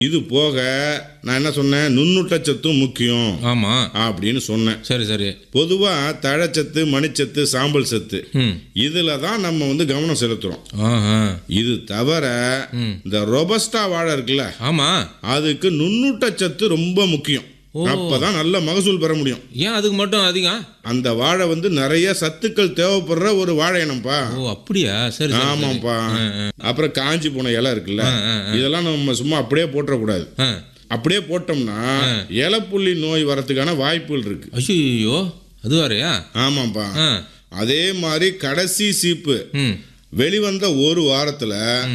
இது போக நான் என்ன சொன்னேன் நுண்ணூட்டச்சத்தும் முக்கியம் ஆமா அப்படின்னு சொன்னேன் சரி சரி பொதுவாக தழைச்சத்து மணிச்சத்து சாம்பல் சத்து ம் இதில் தான் நம்ம வந்து கவனம் செலுத்துகிறோம் ஆஹா இது தவிர ம். இந்த ரொபஸ்டா வாழை இருக்குல்ல ஆமா அதுக்கு நுண்ணூட்டச்சத்து ரொம்ப முக்கியம் அப்பதான் நல்ல மகசூல் பெற முடியும் ஏன் அதுக்கு மட்டும் அதிகம் அந்த வாழை வந்து நிறைய சத்துக்கள் தேவைப்படுற ஒரு வாழை இனம்ப்பா ஓ அப்படியா சரி சரி, சரி ஆமாப்பா ஆ, ஆ. அப்புறம் காஞ்சி போன இலை இருக்குல்ல ஆ, ஆ, இதெல்லாம் நம்ம சும்மா அப்படியே போட்டுறக்கூடாது ஆ அப்படியே போட்டோம்னா இலப்புள்ளி நோய் வரதுக்கான வாய்ப்புகள் இருக்கு ஐயோ அது வேறயா ஆமாப்பா ஆ அதே மாதிரி கடைசி சீப்பு ம் வெளிவந்த ஒரு வாரத்துல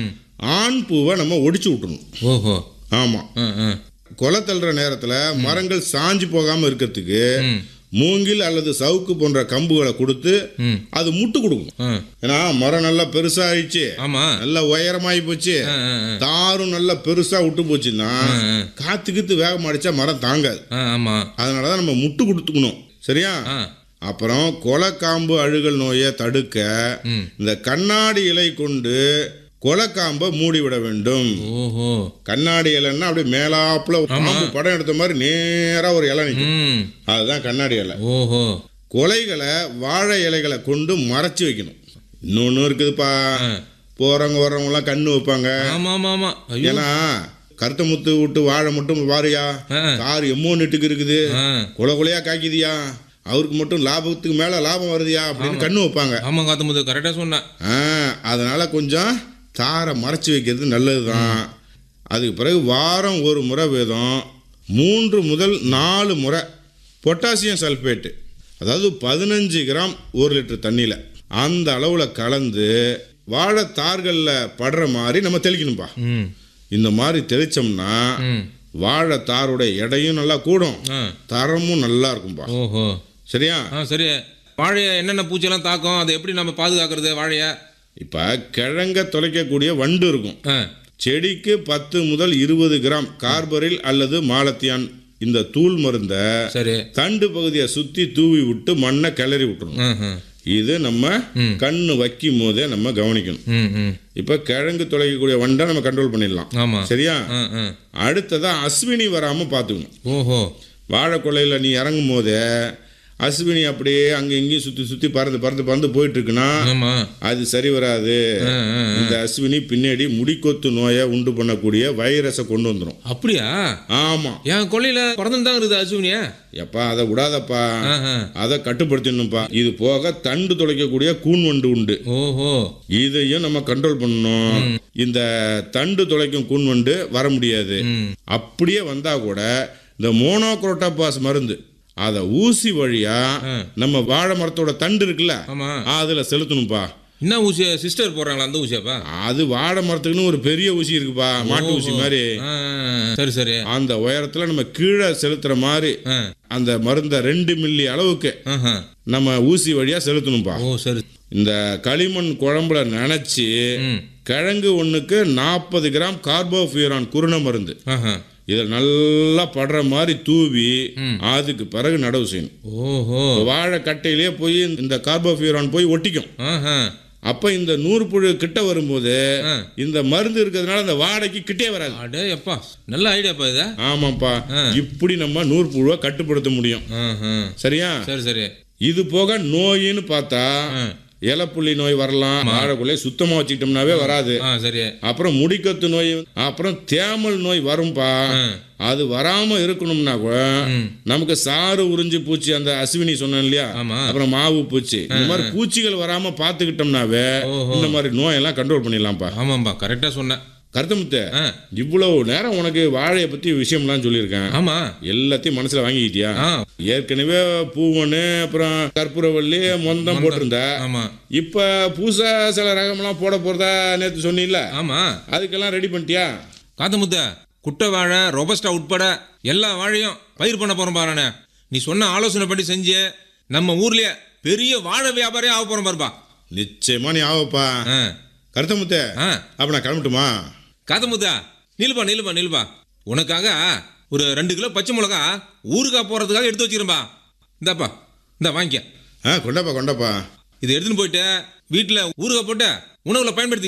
ஆண் பூவை நம்ம ஒடிச்சு விட்டுணும் ஓஹோ ஆமா ஆ ஆ கொலை தள்ளுற நேரத்துல மரங்கள் சாஞ்சு போகாம இருக்கிறதுக்கு ம் மூங்கில் அல்லது சவுக்கு போன்ற கம்புகளை கொடுத்து ம் அது முட்டு கொடுக்கும் ஆ ஏன்னா மரம் நல்லா பெருசாயிடுச்சு ஆமா நல்லா உயரமாயி போச்சு ஆ ஆ ஆ. தாரும் நல்லா பெருசா விட்டு போச்சுன்னா ஆ, ஆ. காத்து கீத்து வேகம் அடிச்சா மரம் தாங்காது ஆ ஆமா அதனால தான் நம்ம முட்டு கொடுத்துக்கணும் சரியா ஆ அப்புறம் கொலைக்காம்பு அழுகல் நோயை தடுக்க ம் இந்த கண்ணாடி இலை கொண்டு கொலைக்காம்பை மூடிவிட வேண்டும் ஓஹோ கண்ணாடி இலைன்னா அப்படியே மேலாப்புல பாம்பு படம் எடுத்த மாதிரி நேரா ஒரு இலை நிற்கும் ம் அதுதான் கண்ணாடி இலை ஓஹோ கொலைகளை வாழை இலைகளை கொண்டு மறைச்சு வைக்கணும் இன்னொன்று இருக்குதுப்பா போறவங்க வர்றவங்கலாம் கண்ணு வைப்பாங்க ஆமா ஆமா ஆமா ஐயோ ஏன்னா கருத்த முத்து விட்டு வாழை மட்டும் வாரியா ஆ. கார் எம்மோ நெட்டுக்கு இருக்குது ஆ கொலை கொலையா காய்க்குதியா அவருக்கு மட்டும் லாபத்துக்கு மேல லாபம் வருதியா அப்படின்னு கண்ணு வைப்பாங்க ஆமா காத்தமுது கரெக்டா சொன்னேன் ஆ, அதனால கொஞ்சம் தாரை மறைச்சு வைக்கிறது நல்லதுதான் அதுக்கு பிறகு வாரம் ஒரு முறை வீதம் மூன்று முதல் நாலு முறை பொட்டாசியம் சல்பேட்டு அதாவது பதினஞ்சு கிராம் ஒரு லிட்டர் தண்ணியில் அந்த அளவில் கலந்து வாழைத்தார்களில் படுற மாதிரி நம்ம தெளிக்கணும்பா ம் இந்த மாதிரி தெளிச்சோம்னா ம் வாழைத்தாரோட எடையும் நல்லா கூடும் ஆ தரமும் நல்லா இருக்கும்பா ஓஹோ சரியா ஆ சரி வாழையை என்னென்ன பூச்சியெல்லாம் தாக்கும் அதை எப்படி நம்ம பாதுகாக்கிறது வாழையை இப்போ கிழங்க தொலைக்கக்கூடிய வண்டு இருக்கும் ஆ செடிக்கு பத்து முதல் இருபது கிராம் கார்பரில் அல்லது மாலத்தியான் இந்த தூள் மருந்தை சரி தண்டு பகுதியை சுற்றி தூவி விட்டு மண்ணை கிளறி விட்டுறணும் ம் ம் இது நம்ம கண்ணு வைக்கும் போதே நம்ம கவனிக்கணும் ம் ம் இப்போ கிழங்கு தொலைக்கக்கூடிய வண்டை நம்ம கண்ட்ரோல் பண்ணிடலாம் ஆமா சரியா ஆ ஆ அடுத்ததா அஸ்வினி வராமல் பார்த்துக்கணும் ஓஹோ வாழைக்கொலையில் நீ இறங்கும் போதே அஸ்வினி அப்படியே அங்கே இங்கேயும் சுற்றி சுற்றி பறந்து பறந்து பறந்து போயிட்டு இருக்குன்னா ஆமா அது சரி வராது ஆ ஆ இந்த அஸ்வினி பின்னாடி முடிக்கொத்து நோயை உண்டு பண்ணக்கூடிய வைரஸை கொண்டு வந்துடும் அப்படியா ஆமாம் என் கொல்லையில பிறந்துன்னு தான் இருக்குது அசுவினியா எப்பா அதை விடாதப்பா ஆஹா. அதை கட்டுப்படுத்தணும்ப்பா இது போக தண்டு துளைக்கக்கூடிய கூன் வண்டு உண்டு ஓஹோ இதையும் நம்ம கண்ட்ரோல் பண்ணணும் இந்த தண்டு துளைக்கும் கூன் வண்டு வர முடியாது ம் அப்படியே வந்தா கூட இந்த மோனோக்ரோட்டோபாஸ் மருந்து அதை ஊசி வழியா நம்ம வாழை மரத்தோட தண்டு இருக்குல்ல ஆமா அதுல செலுத்தணும்ப்பா என்ன ஊசி சிஸ்டர் போடுறாங்களா அந்த ஊசியாப்பா அது வாழை மரத்துக்குன்னு ஒரு பெரிய ஊசி இருக்குப்பா மாட்டு ஊசி மாதிரி ஆ, சரி சரி அந்த உயரத்துல நம்ம கீழே செலுத்துற மாதிரி ஆ அந்த மருந்தை ரெண்டு மில்லி அளவுக்கு ஆஹா. நம்ம ஊசி வழியா செலுத்தணும்ப்பா ஓ சரி இந்த களிமண் குழம்புல நனைச்சி ம் கிழங்கு ஒண்ணுக்கு நாற்பது கிராம் கார்போஃபியூரான் குருண மருந்து ஆஹா இதை நல்லா படுற மாதிரி தூவி அதுக்கு பிறகு நடவு செய்யணும் ஓஹோ இப்ப வாழை கட்டையிலே போய் இந்த கார்போஃபியூரான் போய் ஒட்டிக்கும் ஆஹா அப்ப இந்த நூறு புழு கிட்ட வரும்போது ஆ. இந்த மருந்து இருக்கிறதுனால அந்த வாடைக்கு கிட்டே வராது அடே அப்பா நல்ல ஐடியாப்பா இது ஆமாப்பா இப்படி நம்ம நூறு புழுவை கட்டுப்படுத்த முடியும் ஆஹா. சரியா சரி சரி இது போக நோயின்னு பார்த்தா ஆ. இலப்புள்ளி நோய் வரலாம் வாழைக்குள்ளே சுத்தமா வச்சுக்கிட்டோம்னாவே வராது ஆ சரி அப்புறம் முடிக்கத்து நோய் அப்புறம் தேமல் நோய் வரும்பா ஆ. அது வராம இருக்கணும்னா கூட நமக்கு சாறு உறிஞ்சி பூச்சி அந்த அஸ்வினி சொன்னேன் இல்லையா ஆமா. அப்புறம் மாவு பூச்சி இந்த மாதிரி பூச்சிகள் வராம பாத்துக்கிட்டோம்னாவே இந்த மாதிரி நோயெல்லாம் கண்ட்ரோல் பண்ணிடலாம்ப்பா ஆமாம்பா கரெக்டா சொன்னேன் கருத்தமுத்த ஆ இவ்வளவு நேரம் உனக்கு வாழையை பத்தி விஷயம்லாம் சொல்லியிருக்கேன் ஆமா எல்லாத்தையும் மனசுல வாங்கிக்கிட்டியா ஆ ஏற்கனவே பூவனு அப்புறம் கற்பூரவள்ளி மொந்தம் போட்டிருந்த ஆமா இப்ப புதுசா சில ரகம்லாம் போட போறதா நேத்து சொன்னீல்ல ஆமா அதுக்கெல்லாம் ரெடி பண்ணிட்டியா காத்தமுத்த குட்டை வாழை ரொபஸ்டா உட்பட எல்லா வாழையும் பயிர் பண்ண போறோம் பாருண்ணே நீ சொன்ன ஆலோசனை படி செஞ்சு நம்ம ஊர்லயே பெரிய வாழை வியாபாரியா ஆக போறோம் பாருப்பா நிச்சயமா நீ ஆவப்பா ஆ கருத்தமுத்த ஆ அப்ப நான் கிளம்பட்டுமா காத்தமுத்தா நில்பா நில்பா நில்பா உனக்காக ஒரு ரெண்டு கிலோ பச்சை மிளகா ஊறுகாய் போறதுக்காக எடுத்து வச்சிருப்பா இந்தாப்பா இந்த வாங்கிக்க ஆ கொண்டாப்பா கொண்டாப்பா இது எடுத்துன்னு போயிட்டு வீட்டில் ஊறுகாய் போட்டு உணவுல பயன்படுத்திக்கப்பா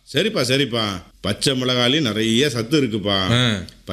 சரிப்பா சரிப்பா பச்சை மிளகாலையும் நிறைய சத்து இருக்குப்பா ஆ